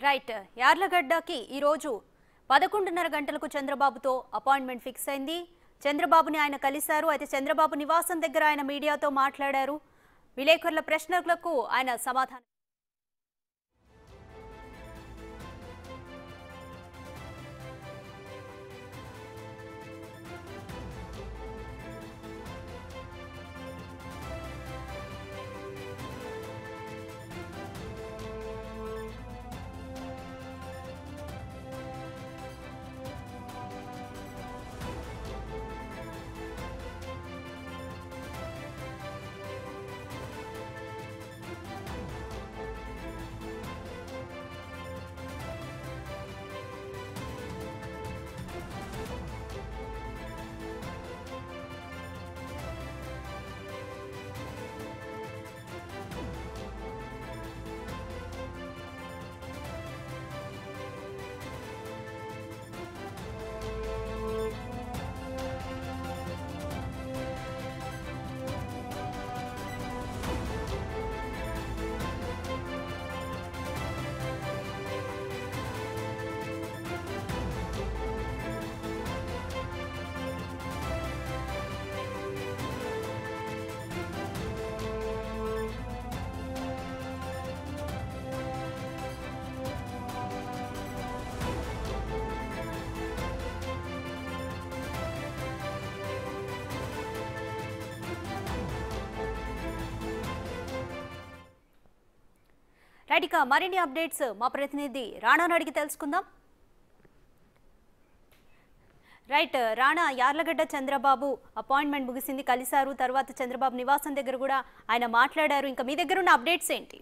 right యార్లగడ్డకి ఈరోజు పదకొండున్నర గంటలకు చంద్రబాబుతో అపాయింట్మెంట్ ఫిక్స్ అయింది చంద్రబాబుని ఆయన కలిశారు అయితే చంద్రబాబు నివాసం దగ్గర ఆయన మీడియాతో మాట్లాడారు విలేకరుల ప్రశ్నలకు ఆయన సమాధానం రైట్ ఇక మరిన్ని అప్డేట్స్ మా ప్రతినిధి రాణాను అడిగి తెలుసుకుందాం రైట్ రాణా యార్లగడ్డ చంద్రబాబు అపాయింట్మెంట్ ముగిసింది కలిశారు తర్వాత చంద్రబాబు నివాసం దగ్గర కూడా ఆయన మాట్లాడారు ఇంకా మీ దగ్గర ఉన్న అప్డేట్స్ ఏంటి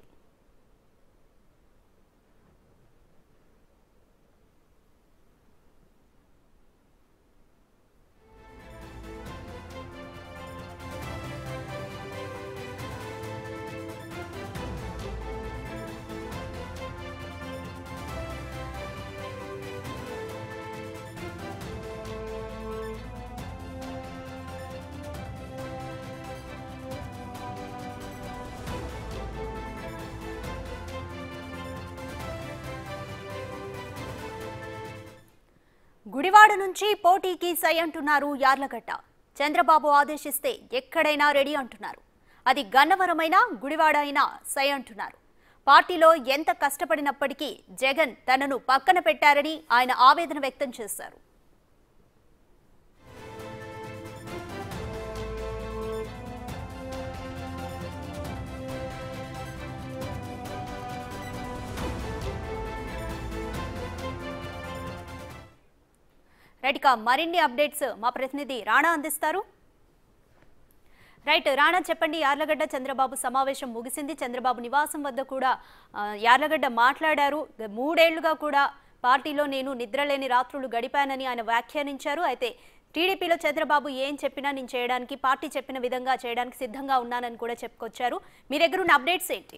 గుడివాడ నుంచి పోటీకి సై అంటున్నారు యార్లగడ్డ చంద్రబాబు ఆదేశిస్తే ఎక్కడైనా రెడీ అంటున్నారు అది గన్నవరమైనా గుడివాడ అయినా సై అంటున్నారు పార్టీలో ఎంత కష్టపడినప్పటికీ జగన్ తనను పక్కన పెట్టారని ఆయన ఆవేదన వ్యక్తం చేశారు రైట్ ఇక మరిన్ని అప్డేట్స్ మా ప్రతినిధి రాణా అందిస్తారు రైట్ రాణా చెప్పండి యార్లగడ్డ చంద్రబాబు సమావేశం ముగిసింది చంద్రబాబు నివాసం వద్ద కూడా ఆ, యార్లగడ్డ మాట్లాడారు మూడేళ్లుగా కూడా పార్టీలో నేను నిద్రలేని రాత్రులు గడిపానని ఆయన వ్యాఖ్యానించారు అయితే టీడీపీలో చంద్రబాబు ఏం చెప్పినా నేను చేయడానికి పార్టీ చెప్పిన విధంగా చేయడానికి సిద్ధంగా ఉన్నానని కూడా చెప్పుకొచ్చారు మీ దగ్గర ఉన్న అప్డేట్స్ ఏంటి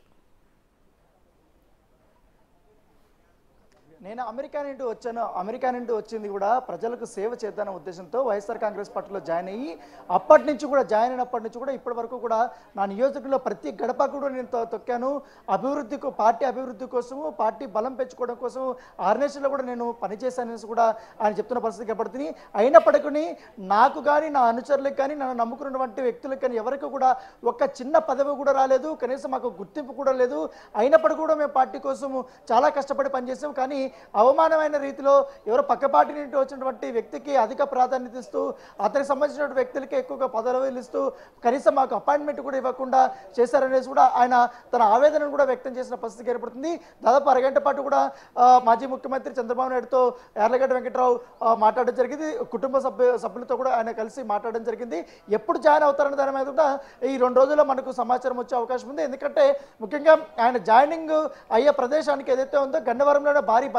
నేను అమెరికా నుండి వచ్చాను అమెరికా నుండి వచ్చింది కూడా ప్రజలకు సేవ చేద్దానే ఉద్దేశంతో వైఎస్ఆర్ కాంగ్రెస్ పార్టీలో జాయిన్ అయ్యి అప్పటి నుంచి కూడా జాయిన్ అయినప్పటి నుంచి కూడా ఇప్పటి వరకు కూడా నా నియోజకవర్గంలో ప్రతి గడప కూడా నేను తొ- తొక్కాను అభివృద్ధికి పార్టీ అభివృద్ధి కోసము పార్టీ బలం పెంచుకోవడం కోసం ఆర్గనైజేషన్లో కూడా నేను పనిచేశానని కూడా ఆయన చెప్తున్న పరిస్థితి కనపడుతుంది అయినప్పటికీ నాకు కానీ నా అనుచరులకు కానీ నన్ను నమ్ముకున్నటువంటి వ్యక్తులకు కానీ ఎవరికి కూడా ఒక చిన్న పదవి కూడా రాలేదు కనీసం మాకు గుర్తింపు కూడా లేదు అయినప్పటికీ కూడా మేము పార్టీ కోసం చాలా కష్టపడి పనిచేసాం కానీ అవమానమైన రీతిలో ఎవరో పక్క పార్టీ నుండి వచ్చినటువంటి వ్యక్తికి అధిక ప్రాధాన్యత ఇస్తూ అతనికి సంబంధించిన వ్యక్తులకి ఎక్కువగా పదవులు ఇస్తూ కనీసం మాకు అపాయింట్మెంట్ కూడా ఇవ్వకుండా చేశారనేసి కూడా ఆయన తన ఆవేదనను కూడా వ్యక్తం చేసిన పరిస్థితి ఏర్పడుతుంది దాదాపు అరగంట పాటు కూడా ఆ, మాజీ ముఖ్యమంత్రి చంద్రబాబు నాయుడుతో యార్లగడ్డ వెంకట్రావు ఆ, మాట్లాడడం జరిగింది కుటుంబ సభ్యు సభ్యులతో కూడా ఆయన కలిసి మాట్లాడడం జరిగింది ఎప్పుడు జాయిన్ అవుతారనే దాని మీద కూడా ఈ రెండు రోజుల్లో మనకు సమాచారం వచ్చే అవకాశం ఉంది ఎందుకంటే ముఖ్యంగా ఆయన జాయినింగ్ అయ్యే ప్రదేశానికి ఏదైతే ఉందో గన్నవరంలోనే భారీ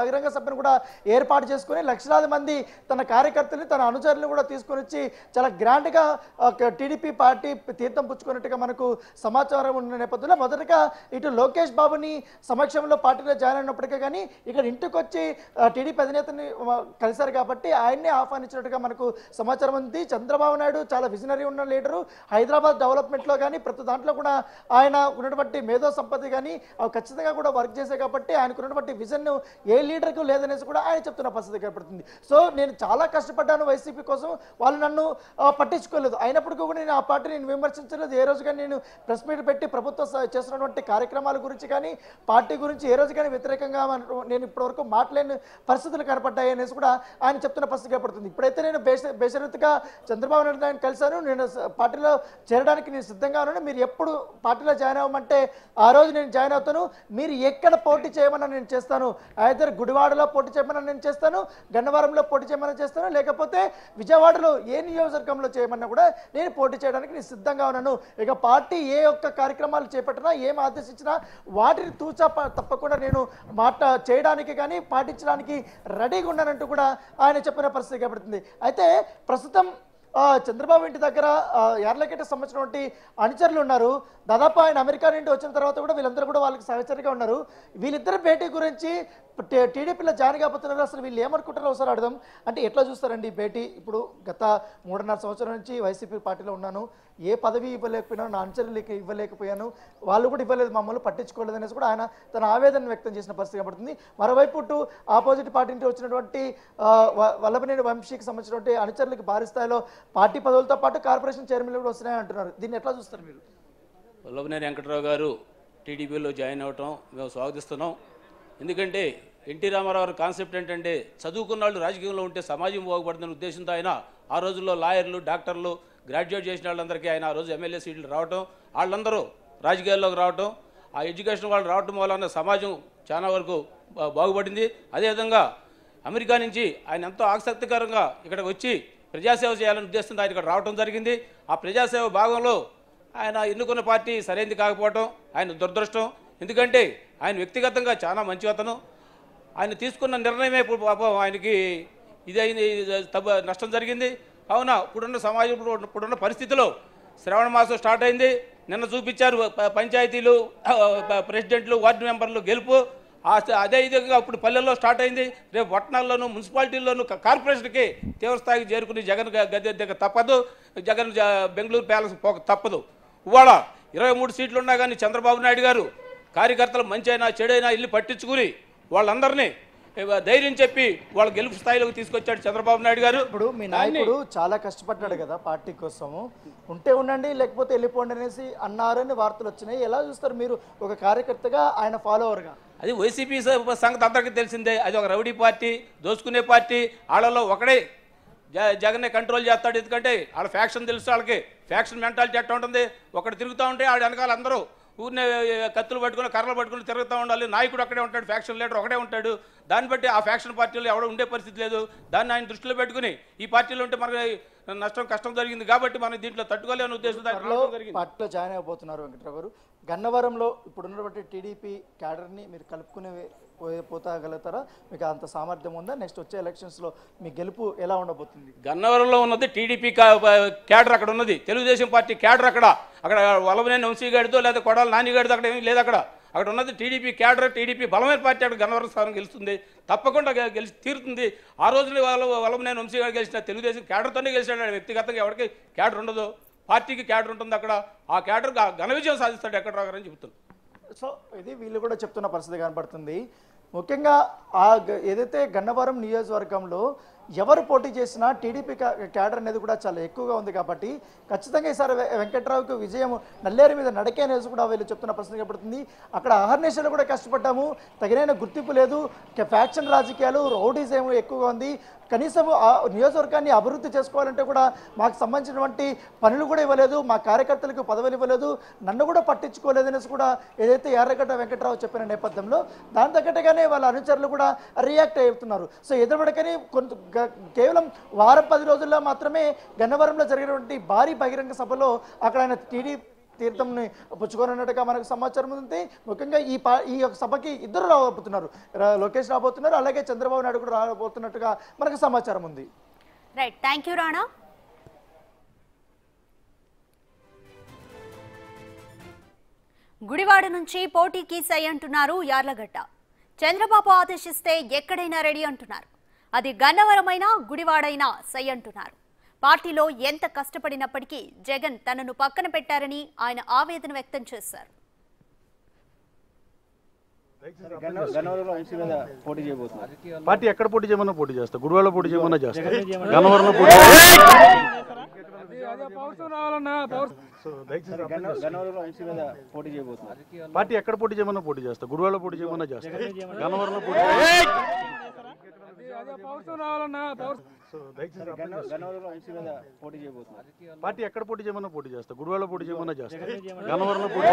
బహిరంగ సభను కూడా ఏర్పాటు చేసుకుని లక్షలాది మంది తన కార్యకర్తల్ని తన అనుచరులను కూడా తీసుకొని వచ్చి చాలా గ్రాండ్గా టీడీపీ పార్టీ తీర్థం పుచ్చుకున్నట్టుగా మనకు సమాచారం ఉన్న నేపథ్యంలో మొదటగా ఇటు లోకేష్ బాబుని సమక్షంలో పార్టీలో జాయిన్ అయినప్పటికీ కానీ ఇక్కడ ఇంటికి వచ్చి ఆ, టీడీపీ అధినేతని ఆ, కలిశారు కాబట్టి ఆయన్నే ఆహ్వానించినట్టుగా మనకు సమాచారం ఉంది చంద్రబాబు నాయుడు చాలా విజనరీ ఉన్న లీడరు హైదరాబాద్ డెవలప్మెంట్లో కానీ ప్రతి దాంట్లో కూడా ఆయన ఉన్నటువంటి మేధో సంపత్తి కానీ అవి ఖచ్చితంగా కూడా వర్క్ చేసే కాబట్టి ఆయనకు ఉన్నటువంటి విజన్ ఏ లీడర్కు లేదనేసి కూడా ఆయన చెప్తున్న పరిస్థితి కనపడుతుంది సో నేను చాలా కష్టపడ్డాను వైసీపీ కోసం వాళ్ళు నన్ను ఆ, పట్టించుకోలేదు అయినప్పటికీ కూడా నేను ఆ పార్టీని నేను విమర్శించలేదు ఏ రోజు కానీ నేను ప్రెస్ మీట్ పెట్టి ప్రభుత్వం స- చేస్తున్నటువంటి కార్యక్రమాల గురించి కానీ పార్టీ గురించి ఏ రోజు కానీ వ్యతిరేకంగా మన- నేను ఇప్పటివరకు మాట్లాడిన పరిస్థితులు కనపడ్డాయి అనేసి కూడా ఆయన చెప్తున్న పరిస్థితి కనపడుతుంది ఇప్పుడైతే నేను బేష బేషరతుగా చంద్రబాబు నాయుడు గారిని కలిశాను నేను స- పార్టీలో చేరడానికి నేను సిద్ధంగా ఉన్నాను మీరు ఎప్పుడు పార్టీలో జాయిన్ అవ్వమంటే ఆ రోజు నేను జాయిన్ అవుతాను మీరు ఎక్కడ పోటీ చేయమన్నా నేను చేస్తాను అయితే గుడివాడలో పోటీ చేయమన్నా నేను చేస్తాను గన్నవరంలో పోటీ చేయమని చేస్తాను లేకపోతే విజయవాడలో ఏ నియోజకవర్గంలో చేయమన్నా కూడా నేను పోటీ చేయడానికి నేను సిద్ధంగా ఉన్నాను ఇక పార్టీ ఏ ఒక్క కార్యక్రమాలు చేపట్టినా ఏం ఆదేశించినా వాటిని తూచా ప- తప్పకుండా నేను మాట చేయడానికి కానీ పాటించడానికి రెడీగా ఉన్నానంటూ కూడా ఆయన చెప్పిన పరిస్థితి కనబడుతుంది అయితే ప్రస్తుతం ఆ, చంద్రబాబు ఇంటి దగ్గర ఆ, యార్లగడ్డ సంబంధించినటువంటి అనుచరులు ఉన్నారు దాదాపు ఆయన అమెరికా నుండి వచ్చిన తర్వాత కూడా వీళ్ళందరూ కూడా వాళ్ళకి సహచరిగా ఉన్నారు వీళ్ళిద్దరి భేటీ గురించి టీ- టీడీపీలో జాయిన్ కాబోతున్నారు అసలు వీళ్ళు ఏమనుకుంటారో ఒకసారి అడదాం అంటే ఎట్లా చూస్తారండి ఈ భేటీ ఇప్పుడు గత మూడున్నర సంవత్సరం నుంచి వైసీపీ పార్టీలో ఉన్నాను ఏ పదవి ఇవ్వలేకపోయినా నా అనుచరులకి ఇవ్వలేకపోయాను వాళ్ళు కూడా ఇవ్వలేదు మమ్మల్ని పట్టించుకోలేదు అనేసి కూడా ఆయన తన ఆవేదన వ్యక్తం చేసిన పరిస్థితి కనబడుతుంది మరోవైపు ఇటు ఆపోజిట్ పార్టీ నుంచి వచ్చినటువంటి ఆ, వ- వల్లభనేని వంశీకి సంబంధించినటువంటి అనుచరులకు భారీ స్థాయిలో పార్టీ పదవులతో పాటు కార్పొరేషన్ చైర్మన్లు కూడా వస్తున్నాయని అంటున్నారు దీన్ని ఎట్లా చూస్తారు మీరు వల్లభనేని వెంకటరావు గారు టీడీపీలో జాయిన్ అవ్వటం మేము స్వాగతిస్తున్నాం ఎందుకంటే ఎన్టీ రామారావు గారి కాన్సెప్ట్ ఏంటంటే చదువుకున్న వాళ్ళు రాజకీయంలో ఉంటే సమాజం బాగుపడుతున్న ఉద్దేశంతో ఆయన ఆ రోజుల్లో లాయర్లు డాక్టర్లు గ్రాడ్యుయేట్ చేసిన వాళ్ళందరికీ ఆయన ఆ రోజు ఎమ్మెల్యే సీట్లు రావటం వాళ్ళందరూ రాజకీయాల్లోకి రావటం ఆ ఎడ్యుకేషన్ వాళ్ళు రావటం వలన సమాజం చాలా వరకు బా- బాగుపడింది అదేవిధంగా అమెరికా నుంచి ఆయన ఎంతో ఆసక్తికరంగా ఇక్కడికి వచ్చి ప్రజాసేవ చేయాలనే ఉద్దేశంతో ఆయన ఇక్కడ రావడం జరిగింది ఆ ప్రజాసేవ భాగంలో ఆయన ఎన్నుకున్న పార్టీ సరైనది కాకపోవటం ఆయన దురదృష్టం ఎందుకంటే ఆయన వ్యక్తిగతంగా చాలా మంచి అతను ఆయన తీసుకున్న నిర్ణయమే ఇప్పుడు పాపం ఆయనకి ఇదైంది ఇది తప్ప నష్టం జరిగింది కావున ఇప్పుడున్న సమాజం ఇప్పుడు ఇప్పుడున్న పరిస్థితిలో శ్రావణ మాసం స్టార్ట్ అయింది నిన్న చూపించారు ప- పంచాయతీలు ఆ, ప- ప్రెసిడెంట్లు వార్డు మెంబర్లు గెలుపు ఆ స- అదే విధంగా ఇప్పుడు పల్లెల్లో స్టార్ట్ అయింది రేపు పట్టణాల్లోనూ మున్సిపాలిటీల్లోనూ క- కార్పొరేషన్కి తీవ్ర స్థాయికి చేరుకుని జగన్ గ- గద్దె దిగ తప్పదు జగన్ జ- బెంగళూరు ప్యాలెస్ పోక తప్పదు ఇవాళ ఇరవై మూడు సీట్లు ఉన్నా కానీ చంద్రబాబు నాయుడు గారు కార్యకర్తలు మంచి అయినా చెడైనా ఇల్లు పట్టించుకుని వాళ్ళందరినీ ఏ, ధైర్యం చెప్పి వాళ్ళ గెలుపు స్థాయిలోకి తీసుకొచ్చాడు చంద్రబాబు నాయుడు గారు ఇప్పుడు మీ నాయకుడు చాలా కష్టపడ్డాడు కదా పార్టీ కోసము ఉంటే ఉండండి లేకపోతే వెళ్ళిపోండి అనేసి అన్నారని వార్తలు వచ్చినాయి ఎలా చూస్తారు మీరు ఒక కార్యకర్తగా ఆయన ఫాలోవర్గా అది వైసీపీ స- సంగతి అందరికీ తెలిసిందే అది ఒక రౌడీ పార్టీ దోచుకునే పార్టీ వాళ్ళలో ఒకడే జ జగన్నే కంట్రోల్ చేస్తాడు ఎందుకంటే వాళ్ళ ఫ్యాక్షన్ తెలుసు వాళ్ళకి ఫ్యాక్షన్ మెంటాలిటీ ఎట్లా ఉంటుంది ఒకటి తిరుగుతూ ఉంటే ఆడ వెనకాల అందరూ ఊరినే కత్తులు పట్టుకుని కర్రలు పట్టుకుని తిరుగుతూ ఉండాలి నాయకుడు అక్కడే ఉంటాడు ఫ్యాక్షన్ లీడర్ ఒకడే ఉంటాడు దాన్ని బట్టి ఆ ఫ్యాక్షన్ పార్టీలో ఎవడో ఉండే పరిస్థితి లేదు దాన్ని ఆయన దృష్టిలో పెట్టుకుని ఈ పార్టీలో ఉంటే మనకి నష్టం కష్టం జరిగింది కాబట్టి మనం దీంట్లో తట్టుకోలేని ఉద్దేశంతో ఆయన త్వరలో రావడం జరిగింది పార్టీలో జాయిన్ అయిపోతున్నారు వెంకట్రావు గారు గన్నవరంలో ఇప్పుడు ఉన్నటువంటి టీడీపీ క్యాడర్ని మీరు కలుపుకునే పోయే పోతాగలుగుతారా మీకు అంత సామర్థ్యం ఉందా నెక్స్ట్ వచ్చే ఎలక్షన్స్లో మీ గెలుపు ఎలా ఉండబోతుంది గన్నవరంలో ఉన్నది టీడీపీ క్యాడర్ అక్కడ ఉన్నది తెలుగుదేశం పార్టీ క్యాడర్ అక్కడ అక్కడ వలవనేని వంశీగాడితో లేదా కొడాలి నానిగాడితో అక్కడ ఏమీ లేదు అక్కడ అక్కడ ఉన్నది టీడీపీ క్యాడర్ టీడీపీ బలమైన పార్టీ అక్కడ గన్నవరం స్థానం గెలుస్తుంది తప్పకుండా గె- గెలిచి తీరుతుంది ఆ రోజున వాళ్ళ వలవనేని వంశీగాడు గెలిచిన తెలుగుదేశం క్యాడర్తోనే గెలిచాడు ఆయన వ్యక్తిగతంగా ఎవరికి క్యాడర్ ఉండదు పార్టీకి క్యాడర్ ఉంటుంది అక్కడ ఆ క్యాడర్ ఘ- ఘన విజయం సాధిస్తాడు ఎక్కడ రాగారని చెబుతున్నాను సో ఇది వీళ్ళు కూడా చెప్తున్న పరిస్థితి కనబడుతుంది ముఖ్యంగా ఆ గ- ఏదైతే గన్నవరం నియోజకవర్గంలో ఎవరు పోటీ చేసినా టీడీపీ కా- క్యాడర్ అనేది కూడా చాలా ఎక్కువగా ఉంది కాబట్టి ఖచ్చితంగా ఈసారి వె- వెంకట్రావుకి విజయం నల్లేరు మీద నడకే అనేసి కూడా వీళ్ళు చెప్తున్న పరిస్థితి కనబడుతుంది అక్కడ అహర్నిశలు కూడా కష్టపడ్డాము తగినైన గుర్తింపు లేదు క- ఫ్యాక్షన్ రాజకీయాలు రౌడీజం ఎక్కువగా ఉంది కనీసం ఆ నియోజకవర్గాన్ని అభివృద్ధి చేసుకోవాలంటే కూడా మాకు సంబంధించినటువంటి పనులు కూడా ఇవ్వలేదు మా కార్యకర్తలకు పదవులు ఇవ్వలేదు నన్ను కూడా పట్టించుకోలేదు అనేసి కూడా ఏదైతే ఎర్రగడ్డ వెంకట్రావు చెప్పిన నేపథ్యంలో దాని తగ్గట్టుగానే వాళ్ళ అనుచరులు కూడా రియాక్ట్ అవుతున్నారు సో ఎదురుబడకని కొంత గ- కేవలం వారం పది రోజుల్లో మాత్రమే గన్నవరంలో జరిగినటువంటి భారీ బహిరంగ సభలో అక్కడ ఆయన టీడీ తీర్థంని పుచ్చుకోనున్నట్టుగా మనకు సమాచారం ఉంది ముఖ్యంగా ఈ పా ఈ యొక్క సభకి ఇద్దరు రాబోతున్నారు రా- లోకేష్ రాబోతున్నారు అలాగే చంద్రబాబు నాయుడు కూడా రాబోతున్నట్టుగా మనకు సమాచారం ఉంది right thank you Rana Gudivada నుంచి పోటీకి సై అంటున్నారు యార్లగడ్డ చంద్రబాబు ఆదేశిస్తే ఎక్కడైనా రెడీ అంటున్నారు అది గన్నవరమైనా గుడివాడైనా సై అంటున్నారు పార్టీలో ఎంత కష్టపడినప్పటికీ జగన్ తనను పక్కన పెట్టారని ఆయన ఆవేదన వ్యక్తం చేశారు గన్నవరంలో ఎంసీ మీద పోటీ చేయబోతున్నారు పార్టీ ఎక్కడ పోటీ చేయమన్నా పోటీ చేస్తా గుడివాడలో పోటీ చేయమన్నా చేస్తా గన్నవరంలో పోటీ సో దయచేసి గన్న- గన్నవరంలో ఎంసీ మీద పోటీ చేయబోతున్నారు పార్టీ ఎక్కడ పోటీ చేయమన్నా పోటీ చేస్తా గుడివాడలో పోటీ చేయమన్నా చేస్తా గన్నవరంలో పోటీ సో దయచేసి గన్న- గన్నవరంలో ఎంసీ మీద పోటీ చేయబోతున్నారు పార్టీ ఎక్కడ పోటీ చేయమన్నా పోటీ చేస్తా గుడివాడలో పోటీ చేయమన్నా చేస్తా గన్నవరంలో పోటీ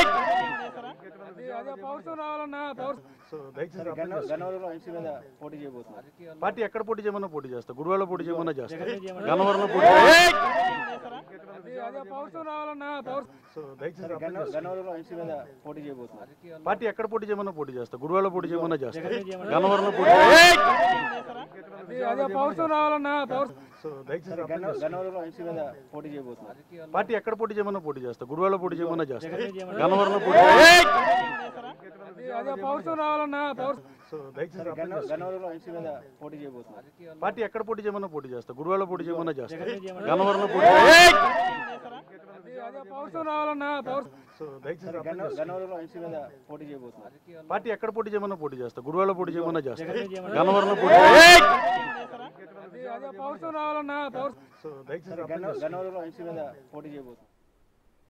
సో దయచేసి గన్న- గన్నవరంలో ఎంసీ మీద పోటీ చేయబోతున్నారు పార్టీ ఎక్కడ పోటీ చేయమన్నా పోటీ చేస్తా గుడివాడలో పోటీ చేయమన్నా చేస్తా గన్నవరంలో పోటీ సో దయచేసి గన్న- గన్నవరంలో ఎంసీ మీద పోటీ చేయబోతున్నారు పార్టీ ఎక్కడ పోటీ చేయమన్నా పోటీ చేస్తా గుడివాడలో పోటీ చేయమన్నా చేస్తా గన్నవరంలో పోటీ సో దయచేసి గన్న- గన్నవరంలో ఎంసీ మీద పోటీ చేయబోతున్నారు పార్టీ ఎక్కడ పోటీ చేయమన్నా పోటీ చేస్తా గుడివాడలో పోటీ చేయమన్నా చేస్తా గన్నవరంలో పోటీ సో దయచేసి గన్న- గన్నవరంలో ఎంసీ మీద పోటీ చేయబోతున్నారు పార్టీ ఎక్కడ పోటీ చేయమన్నా పోటీ చేస్తా గుడివాడలో పోటీ చేయమన్నా చేస్తా గన్నవరంలో పోటీ సో దయచేసి గన్న- గన్నవరంలో ఎంసీ మీద పోటీ చేయబోతున్నారు పార్టీ ఎక్కడ పోటీ చేయమన్నా పోటీ చేస్తా గుడివాడలో పోటీ చేయమన్నా చేస్తా గన్నవరంలో పోటీ సో దయచేసి గన్న- గన్నవరంలో ఎంసీ మీద పోటీ చేయబోతున్నారు